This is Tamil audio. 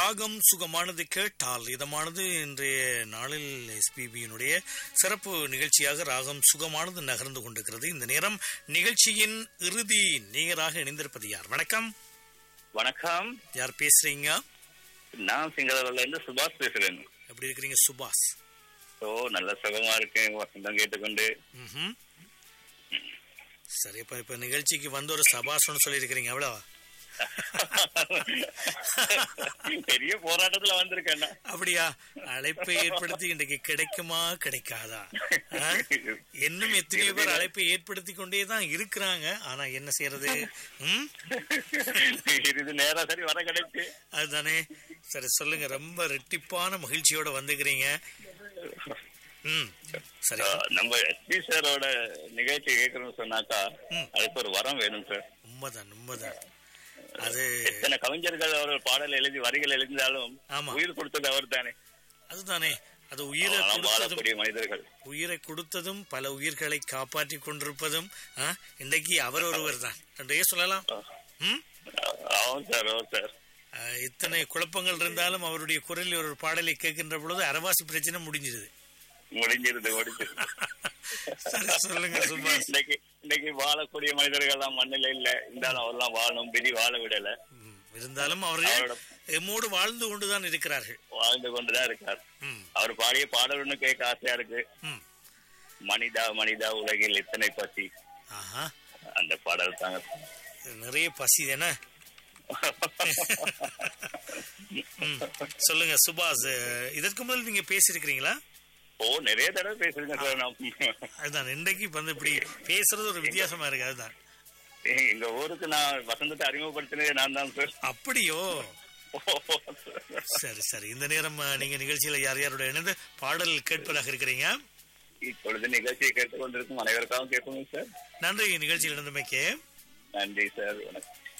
ராகம் சுகமானது கேட்டால் இதமானது இன்றைய நாளில் எஸ்பிபியினுடைய சிறப்பு நிகழ்ச்சியாக ராகம் சுகமானது நகர்ந்து கொண்டிருக்கிறது இந்த நேரம் நிகழ்ச்சியின் இறுதி நேராக இணைந்திருப்பது யார் வணக்கம் வணக்கம் யார் பேசுறீங்க நான் சிங்களவர்ல இருந்து சுபாஷ் பேசுறேன் எப்படி இருக்கிறீங்க சுபாஷ் ஓ நல்ல சுகமா இருக்கேன் வசந்தம் கேட்டுக்கொண்டு ம்ஹும். சரி இப்ப இப்ப நிகழ்ச்சிக்கு வந்து ஒரு சபாஷன்னு சொல்லியிருக்கிறீங்க எவ்வளவா பெரிய போராட்டத்துல வந்திருக்கேன் நான். அப்படியா அழைப்பை ஏற்படுத்தி இன்றைக்கு கிடைக்குமா கிடைக்காதா ஆ? இன்னும் எத்தனையோ பேர் அழைப்பை ஏற்படுத்தி கொண்டே தான் இருக்கிறாங்க ஆனா என்ன செய்யறது ம்? இது நேரா சரி வர கிடைச்சு அதுதானே சரி சொல்லுங்க ரொம்ப ரெட்டிப்பான மகிழ்ச்சியோட வந்துக்கிறீங்க ம் சரி ஆஹ், நம்ம எஸ்பி சாரோட நிகழ்ச்சி கேட்கணும்னு சொன்னாக்கா ம். அதுக்கு ஒரு வரம் வேணும் சார் உண்மைதான் உண்மைதான் அது எத்தனை கவிஞர்கள் அவர்கள் பாடல் எழுதி வரிகள் எழுதினாலும் ஆமா. உயிர் கொடுத்தது அவர் தானே அதுதானே அது உயிரை கொடுத்ததும் வாழக்கூடிய மனிதர்கள் உயிரை கொடுத்ததும் பல உயிர்களை காப்பாற்றி கொண்டிருப்பதும் ஆ, இன்றைக்கு அவர் ஒருவர் தான் ரெண்டையே சொல்லலாம் ம் ஆமாம் சார் ஆமாம் சார் ஆ, இத்தனை குழப்பங்கள் இருந்தாலும் அவருடைய குரலில் ஒரு பாடலை கேட்கின்ற பொழுது அரவாசி பிரச்சனை முடிஞ்சிருது முடிஞ்சிருது முடிஞ்சிருது சரி சொல்லுங்க சுபாஷ் இன்னைக்கு இன்னைக்கு வாழக்கூடிய மனிதர்கள் எல்லாம் மண்ணில இல்ல இருந்தாலும் அவர்லாம் வாழணும் விதி வாழ விடல ம், இருந்தாலும் அவர்கள் அவரோட எம்மோடு வாழ்ந்து கொண்டுதான் இருக்கிறார்கள் வாழ்ந்து கொண்டுதான் இருக்கார் ம் அவர் பாடிய பாடல் ஒண்ணு கேட்க ஆசையா இருக்கு ம் மனிதா மனிதா உலகில் இத்தனை பசி ஆஹா அந்த பாடல் தாங்க நிறைய பசி தானே ம் சொல்லுங்க சுபாஷ் அஹ், இதற்கு முதல் நீங்க பேசியிருக்கிறீங்களா ஓ நிறைய தடவை பேசுறீங்க சார் நான் அதுதான் இன்றைக்கு இப்ப வந்து இப்படி பேசுறது ஒரு வித்தியாசமா இருக்கு அதுதான் எங்க ஊருக்கு நான் வசந்தத்தை அறிமுகப்படுத்தினதே நான் தான் சார் அப்படியோ சரி சரி இந்த நேரம் அஹ், நீங்க நிகழ்ச்சியில யார் யாரோட இணைந்து பாடல் கேட்பதாக இருக்கிறீங்க இப்பொழுது நிகழ்ச்சியை கேட்டுக்கொண்டிருக்கும் அனைவருக்காகவும் கேட்போங்க சார் நன்றி நிகழ்ச்சியில் இணைந்தமைக்கு நன்றி சார் வணக்கம்